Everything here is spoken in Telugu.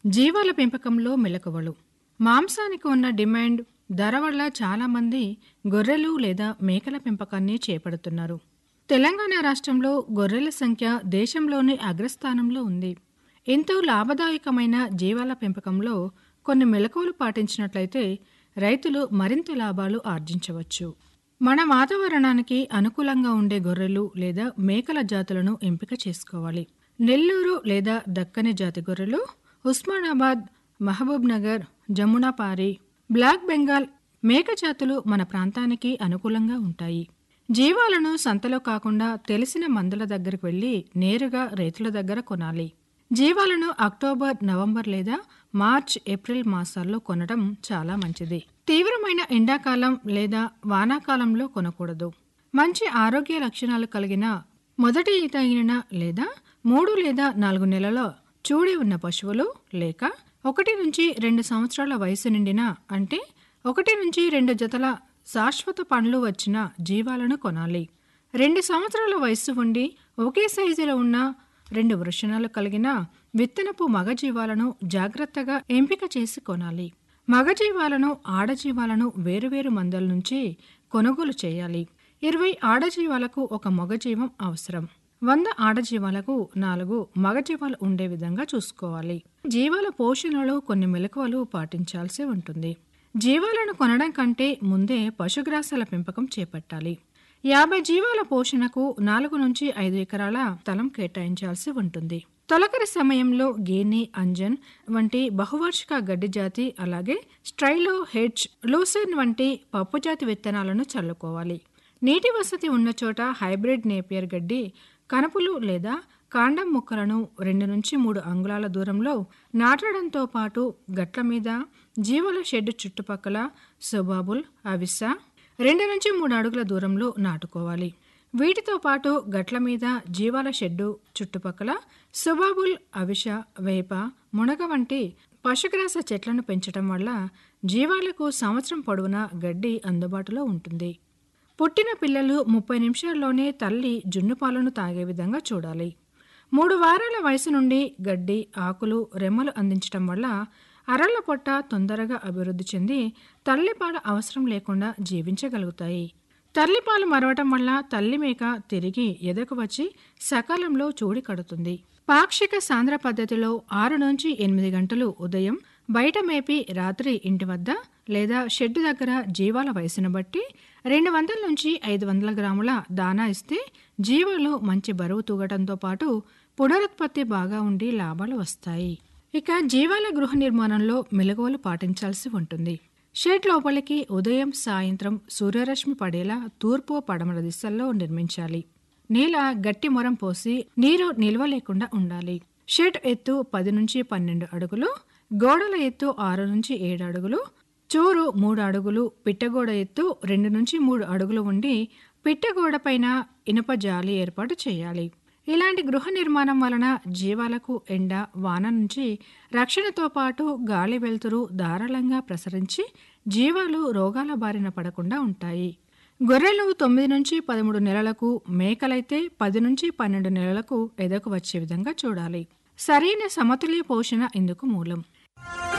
జీవాల పెంపకంలో మెలకువలు మాంసానికి ఉన్న డిమాండ్ ధర వల్ల చాలామంది గొర్రెలు లేదా మేకల పెంపకాన్ని చేపడుతున్నారు తెలంగాణ రాష్ట్రంలో గొర్రెల సంఖ్య దేశంలోని అగ్రస్థానంలో ఉంది ఎంతో లాభదాయకమైన జీవాల పెంపకంలో కొన్ని మెలకువలు పాటించినట్లయితే రైతులు మరింత లాభాలు ఆర్జించవచ్చు మన వాతావరణానికి అనుకూలంగా ఉండే గొర్రెలు లేదా మేకల జాతులను ఎంపిక చేసుకోవాలి నెల్లూరు లేదా దక్కని జాతి గొర్రెలు ఉస్మానాబాద్ మహబూబ్ నగర్ జమునాపారి బ్లాక్ బెంగాల్ మేక జాతులు మన ప్రాంతానికి అనుకూలంగా ఉంటాయి జీవాలను సంతలో కాకుండా తెలిసిన మందుల దగ్గరకు వెళ్లి నేరుగా రైతుల దగ్గర కొనాలి జీవాలను అక్టోబర్ నవంబర్ లేదా మార్చ్ ఏప్రిల్ మాసాల్లో కొనడం చాలా మంచిది తీవ్రమైన ఎండాకాలం లేదా వానాకాలంలో కొనకూడదు మంచి ఆరోగ్య లక్షణాలు కలిగిన మొదటి ఈత ఈనిన లేదా మూడు లేదా నాలుగు నెలల చూడి ఉన్న పశువులు లేక ఒకటి నుంచి రెండు సంవత్సరాల వయసు నిండిన అంటే ఒకటి నుంచి రెండు జతల శాశ్వత పండ్లు వచ్చిన జీవాలను కొనాలి రెండు సంవత్సరాల వయస్సు ఉండి ఒకే సైజులో ఉన్న రెండు వృషణాలు కలిగిన విత్తనపు మగజీవాలను జాగ్రత్తగా ఎంపిక చేసి కొనాలి మగజీవాలను ఆడజీవాలను వేరువేరు మందల నుంచి కొనుగోలు చేయాలి ఇరవై ఆడజీవాలకు ఒక మగజీవం అవసరం వంద ఆడజీవాలకు నాలుగు మగజీవాలు ఉండే విధంగా చూసుకోవాలి జీవాల పోషణలో కొన్ని మెలకువలు పాటించాల్సి ఉంటుంది జీవాలను కొనడం కంటే ముందే పశుగ్రాసాల పెంపకం చేపట్టాలి యాభై జీవాల పోషణకు నాలుగు నుంచి ఐదు ఎకరాల స్థలం కేటాయించాల్సి ఉంటుంది తొలకరి సమయంలో గేని అంజన్ వంటి బహువార్షిక గడ్డి జాతి అలాగే స్ట్రైలో హెడ్జ్ లూసెన్ వంటి పప్పుజాతి విత్తనాలను చల్లుకోవాలి నీటి వసతి ఉన్న చోట హైబ్రిడ్ నేపియర్ గడ్డి కనుపులు లేదా కాండం మొక్కలను రెండు నుంచి మూడు అంగుళాల దూరంలో నాటడంతో పాటు గట్ల మీద జీవుల షెడ్ చుట్టుపక్కల సుబాబుల్ అవిసా రెండు నుంచి మూడు అడుగుల దూరంలో నాటుకోవాలి వీటితో పాటు గట్ల మీద జీవాల షెడ్డు చుట్టుపక్కల సుబాబుల్ అవిష వేప మునగ వంటి పశుగ్రాస చెట్లను పెంచడం వల్ల జీవాలకు సంవత్సరం పొడవునా గడ్డి అందుబాటులో ఉంటుంది పుట్టిన పిల్లలు ముప్పై నిమిషాల్లోనే తల్లి జున్ను పాలను తాగే విధంగా చూడాలి మూడు వారాల వయసు నుండి గడ్డి ఆకులు రెమ్మలు అందించడం వల్ల అరళ్ల పొట్ట తొందరగా అభివృద్ధి చెంది తల్లిపాల అవసరం లేకుండా జీవించగలుగుతాయి తల్లిపాలు మరవటం వల్ల తల్లి మేక తిరిగి ఎదకు వచ్చి సకాలంలో చూడి కడుతుంది పాక్షిక సాంద్ర పద్ధతిలో ఆరు నుంచి ఎనిమిది గంటలు ఉదయం బయట మేపి రాత్రి ఇంటి వద్ద లేదా షెడ్డు దగ్గర జీవాల వయసును బట్టి రెండు వందల నుంచి ఐదు వందల గ్రాముల దానా ఇస్తే జీవాలు మంచి బరువు తూగటంతో పాటు పునరుత్పత్తి బాగా ఉండి లాభాలు వస్తాయి ఇక జీవాల గృహ నిర్మాణంలో మెలకువలు పాటించాల్సి ఉంటుంది షెడ్ లోపలికి ఉదయం సాయంత్రం సూర్యరశ్మి పడేలా తూర్పు పడమర దిశల్లో నిర్మించాలి నేల గట్టి మొరం పోసి నీరు నిల్వ లేకుండా ఉండాలి షెడ్ ఎత్తు పది నుంచి పన్నెండు అడుగులు గోడల ఎత్తు ఆరు నుంచి ఏడు అడుగులు చూరు మూడు అడుగులు పిట్టగోడ ఎత్తు రెండు నుంచి మూడు అడుగులు ఉండి పిట్టగోడ పైన ఇనుప జాలి ఏర్పాటు చేయాలి ఇలాంటి గృహ నిర్మాణం వలన జీవాలకు ఎండ వాన నుంచి రక్షణతో పాటు గాలి వెలుతురు ధారాళంగా ప్రసరించి జీవాలు రోగాల బారిన పడకుండా ఉంటాయి గొర్రెలు తొమ్మిది నుంచి పదమూడు నెలలకు మేకలైతే పది నుంచి పన్నెండు నెలలకు ఎదకు వచ్చే విధంగా చూడాలి సరైన సమతుల్య పోషణ ఇందుకు మూలం